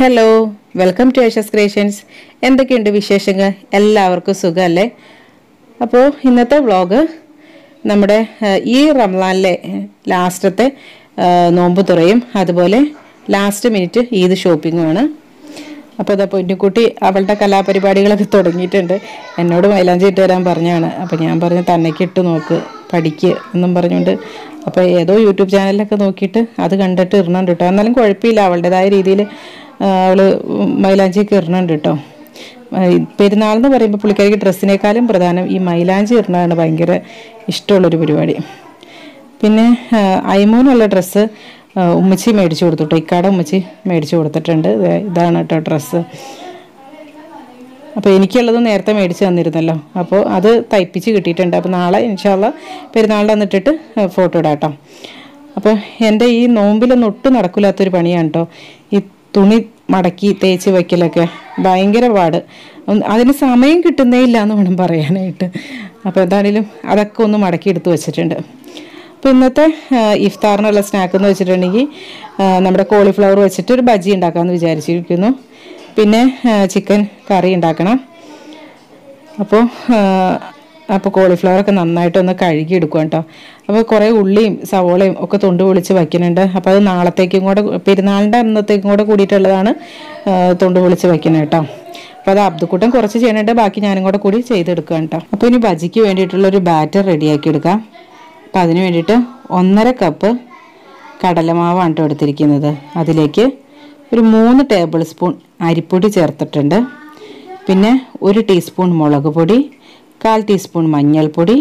hello welcome to Aisha's creations എന്തൊക്കെയുണ്ട് വിശേഷങ്ങൾ എല്ലാവർക്കും സുഖമല്ലേ അപ്പോൾ ഇന്നത്തെ വ്ളോഗ് നമ്മുടെ ആ, ഈ റംലാനിലെ ലാസ്റ്റത്തെ ആ, നോമ്പ് തുറയും അതുപോലെ ലാസ്റ്റ് മിനിറ്റ് ഈദ് ഷോപ്പിങ്ങുമാണ് അപ്പോൾ ഇതാ പൊന്നുകുട്ടി അവളുടെ കലാപരിപാടികളൊക്കെ തുടങ്ങിയിട്ടുണ്ട് എന്നോട് മൈലാഞ്ചി ഇട്ട് തരാൻ പറഞ്ഞാണ് അപ്പോൾ ഞാൻ പറഞ്ഞു തന്നേക്ക് ഇട്ട് നോക്ക് പഠിക്ക് എന്നും പറഞ്ഞുകൊണ്ട് അപ്പോൾ ഏതോ യൂട്യൂബ് ചാനലിലൊക്കെ നോക്കിയിട്ട് അത് കണ്ടിട്ട് ഇടണുണ്ട് കേട്ടോ എന്നാലും കുഴപ്പമില്ല അവളുടേതായ രീതിയിൽ അവൾ മൈലാഞ്ചിയൊക്കെ ഇടണുണ്ട് കേട്ടോ പെരുന്നാൾ എന്ന് പറയുമ്പോൾ പുള്ളിക്കാരിക്ക് ഡ്രസ്സിനേക്കാളും പ്രധാനം ഈ മൈലാഞ്ചി ഇടുന്നതാണ് ഭയങ്കര ഇഷ്ടമുള്ളൊരു പരിപാടി പിന്നെ ആ, അയ്മൂനുള്ള ഡ്രസ്സ് ആ, ഉമ്മച്ചി മേടിച്ചു കൊടുത്തു കേട്ടോ ഇക്കാടെ ഉമ്മച്ചി മേടിച്ചു കൊടുത്തിട്ടുണ്ട് ദേ ഇതാണ് കേട്ടോ ഡ്രസ്സ് അപ്പോൾ എനിക്കുള്ളത് നേരത്തെ മേടിച്ച് തന്നിരുന്നല്ലോ അപ്പോൾ അത് തയ്പ്പിച്ച് കിട്ടിയിട്ടുണ്ട് അപ്പോൾ നാളെ ഇൻഷാല്ല പെരുന്നാളിൻ്റെ അന്നിട്ടിട്ട് ഫോട്ടോ ഇടാം കേട്ടോ അപ്പോൾ എൻ്റെ ഈ നോമ്പിലൊന്നും ഒട്ടും നടക്കില്ലാത്തൊരു പണിയാണ് കേട്ടോ ഈ തുണി മടക്കി തേച്ച് വയ്ക്കലൊക്കെ ഭയങ്കര പാട് ഒന്ന് അതിന് സമയം കിട്ടുന്നേ ഇല്ല എന്ന് വേണം പറയാനായിട്ട് അപ്പോൾ എന്താണേലും അതൊക്കെ ഒന്ന് മടക്കി എടുത്ത് വെച്ചിട്ടുണ്ട് അപ്പോൾ ഇന്നത്തെ ആ, ഇഫ്താറിനുള്ള സ്നാക്ക് എന്ന് വെച്ചിട്ടുണ്ടെങ്കിൽ ആ, നമ്മുടെ കോളിഫ്ലവർ വെച്ചിട്ട് ഒരു ബജി ഉണ്ടാക്കാമെന്ന് വിചാരിച്ചിരിക്കുന്നു പിന്നെ ആ, ചിക്കൻ കറി ഉണ്ടാക്കണം അപ്പോൾ അപ്പോൾ കോളിഫ്ലവറൊക്കെ നന്നായിട്ടൊന്ന് കഴുകി എടുക്കുക കേട്ടോ അപ്പോൾ കുറേ ഉള്ളിയും സവോളയും ഒക്കെ തൊണ്ട് പൊളിച്ച് വയ്ക്കുന്നുണ്ട് അപ്പോൾ അത് നാളത്തേക്കും കൂടെ പെരുന്നാളിൻ്റെ അന്നത്തേക്കും കൂടെ കൂടിയിട്ടുള്ളതാണ് ആ, തൊണ്ട് പൊളിച്ച് വയ്ക്കുന്നത് കേട്ടോ അപ്പോൾ അത് അബ്ദുക്കുട്ടൻ കുറച്ച് ചെയ്യണുണ്ട് ബാക്കി ഞാനും കൂടെ കൂടി ചെയ്തെടുക്കുക കേട്ടോ അപ്പോൾ ഇനി ബജിക്ക് വേണ്ടിയിട്ടുള്ള ഒരു ബാറ്റർ റെഡിയാക്കി എടുക്കാം അപ്പം അതിന് വേണ്ടിയിട്ട് ഒന്നര കപ്പ് കടലമാവാണ് കേട്ടോ എടുത്തിരിക്കുന്നത് അതിലേക്ക് ഒരു മൂന്ന് ടേബിൾ സ്പൂൺ അരിപ്പൊടി ചേർത്തിട്ടുണ്ട് പിന്നെ ഒരു ടീസ്പൂൺ മുളക് പൊടി കാൽ ടീസ്പൂൺ മഞ്ഞൾപ്പൊടി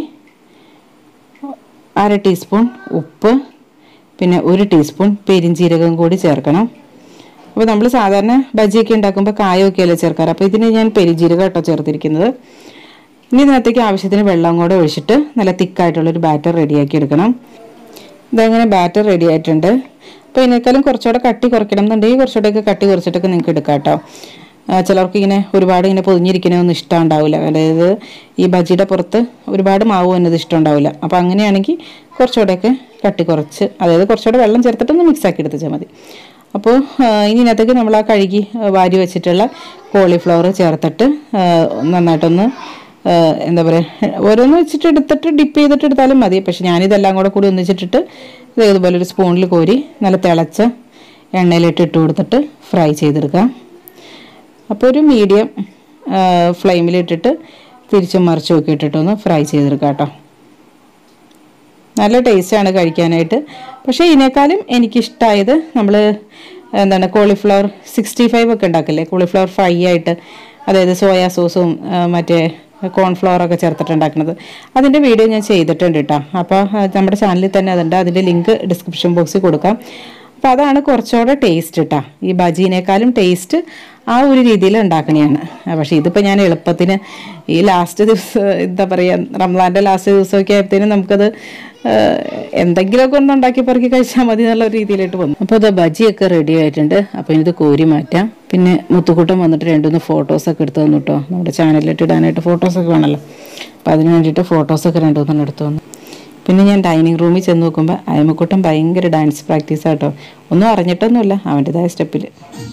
അര ടീസ്പൂൺ ഉപ്പ് പിന്നെ ഒരു ടീസ്പൂൺ പെരിഞ്ജീരകം കൂടി ചേർക്കണം അപ്പോൾ നമ്മൾ സാധാരണ ബജിയൊക്കെ ഉണ്ടാക്കുമ്പോൾ കായമൊക്കെയല്ലേ ചേർക്കാറ് അപ്പോൾ ഇതിന് ഞാൻ പെരിഞ്ജീരകം കേട്ടോ ചേർത്തിരിക്കുന്നത് ഇനി ഇതിനകത്തേക്ക് ആവശ്യത്തിന് വെള്ളം കൂടെ ഒഴിച്ചിട്ട് നല്ല തിക്കായിട്ടുള്ളൊരു ബാറ്റർ റെഡിയാക്കി എടുക്കണം ഇതങ്ങനെ ബാറ്റർ റെഡി ആയിട്ടുണ്ട് അപ്പോൾ ഇതിനേക്കാളും കുറച്ചുകൂടെ കട്ടി കുറയ്ക്കണം എന്നുണ്ടെങ്കിൽ കുറച്ചുകൂടെയൊക്കെ കട്ടി കുറച്ചിട്ടൊക്കെ നിങ്ങൾക്ക് എടുക്കാം കേട്ടോ ആ, ചിലർക്ക് ഇങ്ങനെ ഒരുപാട് ഇങ്ങനെ പൊതിഞ്ഞിരിക്കണമൊന്നും ഇഷ്ടം ഉണ്ടാവില്ല അതായത് ഈ ബജിയുടെ പുറത്ത് ഒരുപാട് മാവ് വന്നത് ഇഷ്ടം ഉണ്ടാവില്ല അപ്പോൾ അങ്ങനെയാണെങ്കിൽ കുറച്ചുകൂടെയൊക്കെ കട്ടി കുറച്ച് അതായത് കുറച്ചുകൂടെ വെള്ളം ചേർത്തിട്ടൊന്ന് മിക്സ് ആക്കി എടുത്താൽ മതി അപ്പോൾ ആ, ഇനി ഇതിനകത്തേക്ക് നമ്മൾ ആ കഴുകി ആ, വാരി വെച്ചിട്ടുള്ള കോളിഫ്ലവർ ചേർത്തിട്ട് ആ, നന്നായിട്ടൊന്ന് ആ, എന്താ പറയുക ഓരോന്ന് വെച്ചിട്ട് എടുത്തിട്ട് ഡിപ്പ് ചെയ്തിട്ട് എടുത്താലും മതി പക്ഷെ ഞാനിതെല്ലാം കൂടെ കൂടി ഒന്നിച്ചിട്ടിട്ട് ഇത് ഇതുപോലെ ഒരു സ്പൂണിൽ കോരി നല്ല തിളച്ച എണ്ണയിലിട്ട് ഇട്ട് കൊടുത്തിട്ട് ഫ്രൈ ചെയ്തെടുക്കാം അപ്പോൾ ഒരു മീഡിയം ഫ്ലെയിമിലിട്ടിട്ട് തിരിച്ചും മറിച്ചും ഒക്കെ ഇട്ടിട്ടൊന്ന് ഫ്രൈ ചെയ്തെടുക്കാം കേട്ടോ നല്ല ടേസ്റ്റാണ് കഴിക്കാനായിട്ട് പക്ഷേ ഇതിനേക്കാളും എനിക്കിഷ്ടമായത് നമ്മൾ എന്താണ് കോളിഫ്ലവർ സിക്സ്റ്റി ഫൈവ് ഒക്കെ ഉണ്ടാക്കില്ലേ കോളിഫ്ലവർ ഫ്രൈ ആയിട്ട് അതായത് സോയാ സോസും ആ, മറ്റേ കോൺഫ്ലവർ ഒക്കെ ചേർത്തിട്ട് ഉണ്ടാക്കുന്നത് അതിൻ്റെ വീഡിയോ ഞാൻ ചെയ്തിട്ടുണ്ട് കേട്ടോ അപ്പോൾ ആ, നമ്മുടെ ചാനലിൽ തന്നെ അതുണ്ട് അതിൻ്റെ ലിങ്ക് ഡിസ്ക്രിപ്ഷൻ ബോക്സിൽ കൊടുക്കാം അപ്പോൾ അതാണ് കുറച്ചുകൂടെ ടേസ്റ്റ് കേട്ടോ ഈ ബജീനേക്കാളും ടേസ്റ്റ് ആ ഒരു രീതിയിൽ ഉണ്ടാക്കണയാണ് പക്ഷേ ഇതിപ്പോൾ ഞാൻ എളുപ്പത്തിന് ഈ ലാസ്റ്റ് ദിവസം എന്താ പറയുക റംസാൻ്റെ ലാസ്റ്റ് ദിവസമൊക്കെ ആയപ്പോഴത്തേനും നമുക്കത് ആ, എന്തെങ്കിലുമൊക്കെ ഒന്ന് ഉണ്ടാക്കി പെറുക്കി കഴിച്ചാൽ മതി എന്നുള്ള ഒരു രീതിയിലോട്ട് വന്നു അപ്പോൾ അത് ബജിയൊക്കെ റെഡി ആയിട്ടുണ്ട് അപ്പോൾ ഇത് കോരി മാറ്റാം പിന്നെ മുത്തുക്കൂട്ടം വന്നിട്ട് രണ്ടുമൂന്ന് ഫോട്ടോസൊക്കെ എടുത്തു തന്നു കേട്ടോ നമ്മുടെ ചാനലിലിട്ട് ഇടാനായിട്ട് ഫോട്ടോസൊക്കെ വേണമല്ലോ അപ്പോൾ അതിന് വേണ്ടിയിട്ട് ഫോട്ടോസൊക്കെ രണ്ടുമൂന്നെണ്ണം എടുത്തു തന്നു പിന്നെ ഞാൻ ഡൈനിങ് റൂമിൽ ചെന്ന് നോക്കുമ്പോൾ അയമക്കൂട്ടം ഭയങ്കര ഡാൻസ് പ്രാക്ടീസ് ആട്ടോ ഒന്നും അറിഞ്ഞിട്ടൊന്നുമില്ല അവൻ്റെതായ സ്റ്റെപ്പിൽ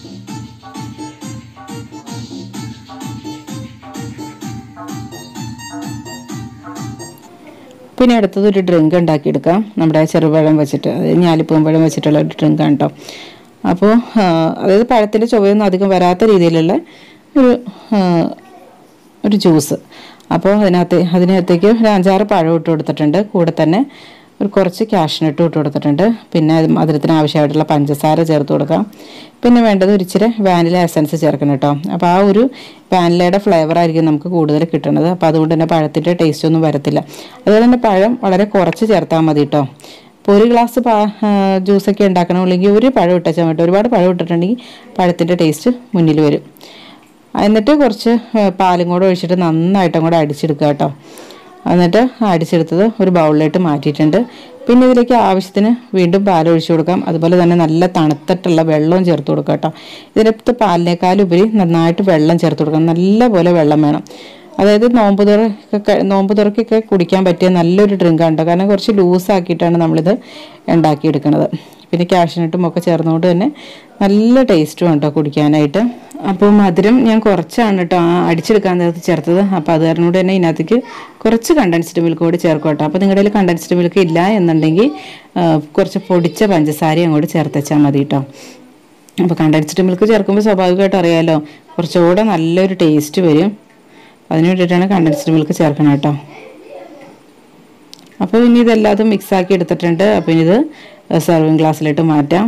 പിന്നെ അടുത്തത് ഒരു ഡ്രിങ്ക് ഉണ്ടാക്കിയെടുക്കാം നമ്മുടെ ചെറുപഴം വെച്ചിട്ട് അതായത് ഞാലിപ്പൂവൻ പഴം വെച്ചിട്ടുള്ള ഒരു ഡ്രിങ്കാണ് കേട്ടോ അപ്പോൾ ആ, അതായത് പഴത്തിൻ്റെ ചുവയൊന്നും അധികം വരാത്ത രീതിയിലുള്ള ഒരു ആ, ഒരു ജ്യൂസ് അപ്പോൾ അതിനകത്ത് അതിനകത്തേക്ക് ഒരു അഞ്ചാറ് പഴം ഇട്ട് കൊടുത്തിട്ടുണ്ട് കൂടെ തന്നെ ഒരു കുറച്ച് കാഷ്നട്ട് ഇട്ട് കൊടുത്തിട്ടുണ്ട് പിന്നെ അത് മധുരത്തിന് ആവശ്യമായിട്ടുള്ള പഞ്ചസാര ചേർത്ത് കൊടുക്കാം പിന്നെ വേണ്ടത് ഒരു ഇച്ചിരി വാനില എസൻസ് ചേർക്കണം കേട്ടോ അപ്പോൾ ആ ഒരു വാനിലയുടെ ഫ്ലേവർ ആയിരിക്കും നമുക്ക് കൂടുതൽ കിട്ടുന്നത് അപ്പോൾ അതുകൊണ്ട് തന്നെ പഴത്തിൻ്റെ ടേസ്റ്റ് ഒന്നും വരത്തില്ല അതുപോലെ തന്നെ പഴം വളരെ കുറച്ച് ചേർത്താൽ മതി കേട്ടോ ഇപ്പോൾ ഒരു ഗ്ലാസ് പാ ജ്യൂസൊക്കെ ഉണ്ടാക്കണമെങ്കിൽ ഒരു പഴം ഇട്ടാൽ മതി ഒരുപാട് പഴം ഇട്ടിട്ടുണ്ടെങ്കിൽ പഴത്തിൻ്റെ ടേസ്റ്റ് മുന്നിൽ വരും എന്നിട്ട് കുറച്ച് ഏ, പാലും കൂടെ ഒഴിച്ചിട്ട് നന്നായിട്ടും കൂടെ അടിച്ചെടുക്കുക കേട്ടോ എന്നിട്ട് അടിച്ചെടുത്തത് ഒരു ബൗളിലേക്ക് മാറ്റിയിട്ടുണ്ട് പിന്നെ ഇതിലേക്ക് ആവശ്യത്തിന് വീണ്ടും പാൽ ഒഴിച്ചു കൊടുക്കാം അതുപോലെ തന്നെ നല്ല തണുത്തിട്ടുള്ള വെള്ളവും ചേർത്ത് കൊടുക്കാം കേട്ടോ ഇതിനകത്ത് പാലിനേക്കാളും ഉപരി നന്നായിട്ട് വെള്ളം ചേർത്ത് കൊടുക്കണം നല്ല പോലെ വെള്ളം വേണം അതായത് നോമ്പ് തുറക്കൊക്കെ നോമ്പ് തുറക്കൊക്കെ കുടിക്കാൻ പറ്റിയ നല്ലൊരു ഡ്രിങ്കാണ് കേട്ടോ കാരണം കുറച്ച് ലൂസാക്കിയിട്ടാണ് നമ്മളിത് ഉണ്ടാക്കിയെടുക്കുന്നത് പിന്നെ കാഷ്നട്ടും ഒക്കെ ചേർന്നുകൊണ്ട് തന്നെ നല്ല ടേസ്റ്റും കേട്ടോ കുടിക്കാനായിട്ട് അപ്പോൾ മധുരം ഞാൻ കുറച്ചാണ് കേട്ടോ ആ അടിച്ചെടുക്കാൻ നേരത്ത് ചേർത്തത് അപ്പോൾ അത് കാരണം കൊണ്ട് തന്നെ ഇതിനകത്തേക്ക് കുറച്ച് കണ്ടൻസ്ഡ് മിൽക്ക് കൂടി ചേർക്കും കേട്ടോ അപ്പോൾ നിങ്ങളുടെ കയ്യിൽ കണ്ടൻസ്ഡ് മിൽക്ക് ഇല്ല എന്നുണ്ടെങ്കിൽ ആ, കുറച്ച് പൊടിച്ച പഞ്ചസാര അങ്ങോട്ട് ചേർത്തച്ചാൽ മതി കേട്ടോ അപ്പോൾ കണ്ടൻസ്ഡ് മിൽക്ക് ചേർക്കുമ്പോൾ സ്വാഭാവികമായിട്ട് അറിയാമല്ലോ കുറച്ചുകൂടെ നല്ലൊരു ടേസ്റ്റ് വരും അതിന് വേണ്ടിയിട്ടാണ് കണ്ടൻസ്ഡ് മിൽക്ക് ചേർക്കണം കേട്ടോ അപ്പോൾ ഇനി ഇതെല്ലാതും മിക്സ് ആക്കി എടുത്തിട്ടുണ്ട് അപ്പോൾ ഇനി ഇത് സെർവിങ് ഗ്ലാസ്സിലിട്ട് മാറ്റാം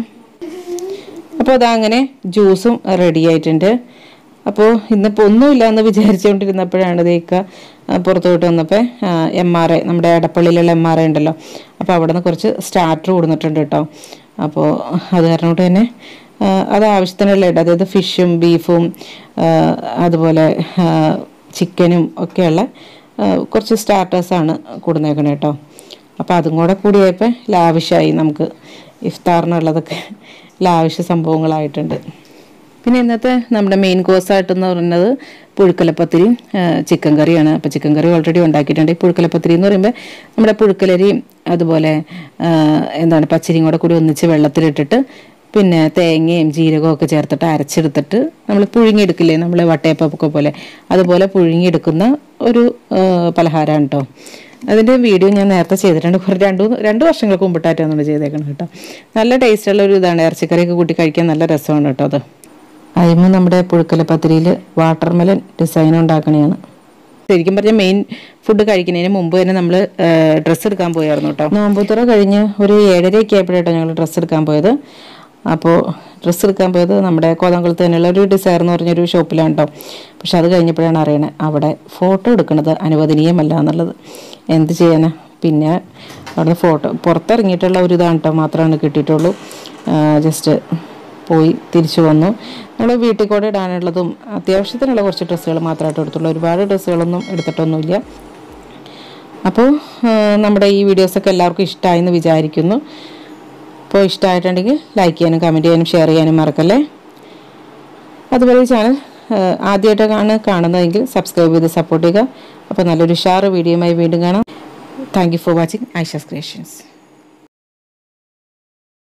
അപ്പോൾ അതങ്ങനെ ജ്യൂസും റെഡി ആയിട്ടുണ്ട് അപ്പോൾ ഇന്നിപ്പോൾ ഒന്നുമില്ല എന്ന് വിചാരിച്ചുകൊണ്ടിരുന്നപ്പോഴാണ് ഇതേക്ക പുറത്തോട്ട് വന്നപ്പോൾ എം ആർ ഐ നമ്മുടെ എടപ്പള്ളിയിലുള്ള എം ആർ ഐ ഉണ്ടല്ലോ അപ്പോൾ അവിടെ നിന്ന് കുറച്ച് സ്റ്റാർട്ടർ കൊടുത്തിട്ടുണ്ട് കേട്ടോ അപ്പോൾ അത് കാരണം കൊണ്ട് തന്നെ ആ, അത് ആവശ്യത്തിനുള്ള ഉണ്ട് അതായത് ഫിഷും ബീഫും ആ, അതുപോലെ ആ, ചിക്കനും ഒക്കെയുള്ള ആ, കുറച്ച് സ്റ്റാർട്ടേഴ്സാണ് കൊടുന്നേക്കണേ കേട്ടോ അപ്പോൾ അതും കൂടെ കൂടിയായപ്പോൾ ലാവിഷായി നമുക്ക് ഇഫ്താറിനുള്ളതൊക്കെ ലാവിഷ സംഭവങ്ങളായിട്ടുണ്ട് പിന്നെ ഇന്നത്തെ നമ്മുടെ മെയിൻ കോഴ്സായിട്ടെന്ന് പറയുന്നത് പുഴുക്കലപ്പത്തിരിയും ചിക്കൻ കറിയാണ് അപ്പോൾ ചിക്കൻ കറി ഓൾറെഡി ഉണ്ടാക്കിയിട്ടുണ്ട് ഈ പുഴുക്കലപ്പത്തിരി എന്ന് പറയുമ്പോൾ നമ്മുടെ പുഴുക്കലരിയും അതുപോലെ ആ, എന്താണ് പച്ചരിയും കൂടെ കൂടി ഒന്നിച്ച് വെള്ളത്തിലിട്ടിട്ട് പിന്നെ തേങ്ങയും ജീരകവും ഒക്കെ ചേർത്തിട്ട് അരച്ചെടുത്തിട്ട് നമ്മൾ പുഴുങ്ങിയെടുക്കില്ലേ നമ്മൾ വട്ടയപ്പൊക്കെ പോലെ അതുപോലെ പുഴുങ്ങിയെടുക്കുന്ന ഒരു പലഹാരമാണ് കേട്ടോ അതിൻ്റെ വീഡിയോ ഞാൻ നേരത്തെ ചെയ്തിട്ടുണ്ട് കുറേ രണ്ടു രണ്ട് വർഷങ്ങൾക്ക് മുമ്പിട്ടായിട്ടാണ് നമ്മൾ ചെയ്തേക്കണം കേട്ടോ നല്ല ടേസ്റ്റുള്ള ഒരു ഇതാണ് ഇറച്ചിക്കറിയൊക്കെ കൂട്ടി കഴിക്കാൻ നല്ല രസമാണ് കേട്ടോ അത് അതിന് നമ്മുടെ പുഴുക്കലപ്പത്തിരിയിൽ വാട്ടർമെലൻ ഡിസൈൻ ഉണ്ടാക്കണതാണ് ശരിക്കും പറഞ്ഞാൽ മെയിൻ ഫുഡ് കഴിക്കുന്നതിന് മുമ്പ് തന്നെ നമ്മൾ ഡ്രസ്സ് എടുക്കാൻ പോയായിരുന്നു കേട്ടോ നോമ്പുത്തുറ കഴിഞ്ഞ് ഒരു ഏഴരയൊക്കെ ആയപ്പോഴാട്ടോ ഞങ്ങൾ ഡ്രസ്സ് എടുക്കാൻ പോയത് അപ്പോൾ ഡ്രസ്സ് എടുക്കാൻ പോയത് നമ്മുടെ കോതംകുളത്ത് തന്നെയുള്ള ഒരു ഡിസൈർ എന്ന് പറഞ്ഞൊരു ഷോപ്പിലാണ് കേട്ടോ പക്ഷെ അത് കഴിഞ്ഞപ്പോഴാണ് അറിയണത് അവിടെ ഫോട്ടോ എടുക്കുന്നത് അനുവദനീയമല്ല എന്നുള്ളത് എന്ത് ചെയ്യാനാ പിന്നെ അവിടെ ഫോട്ടോ പുറത്തിറങ്ങിയിട്ടുള്ള ഒരു ഇതാണ് കേട്ടോ മാത്രമാണ് കിട്ടിയിട്ടുള്ളൂ ജസ്റ്റ് പോയി തിരിച്ചു വന്നു നമ്മൾ വീട്ടിൽ കൂടെ ഇടാനുള്ളതും അത്യാവശ്യത്തിനുള്ള കുറച്ച് ഡ്രസ്സുകൾ മാത്രമായിട്ട് എടുത്തുള്ളൂ ഒരുപാട് ഡ്രസ്സുകളൊന്നും എടുത്തിട്ടൊന്നുമില്ല അപ്പോൾ നമ്മുടെ ഈ വീഡിയോസൊക്കെ എല്ലാവർക്കും ഇഷ്ടമായി എന്ന് വിചാരിക്കുന്നു അപ്പോൾ ഇഷ്ടമായിട്ടുണ്ടെങ്കിൽ ലൈക്ക് ചെയ്യാനും കമൻറ്റ് ചെയ്യാനും ഷെയർ ചെയ്യാനും മറക്കല്ലേ അതുപോലെ ഈ ചാനൽ ആദ്യമായിട്ടാണ് കാണുന്നതെങ്കിൽ സബ്സ്ക്രൈബ് ചെയ്ത് സപ്പോർട്ട് ചെയ്യുക അപ്പോൾ നല്ലൊരു ഉഷാറ് വീഡിയോയുമായി വീണ്ടും കാണാം thank you for watching Aisha's creations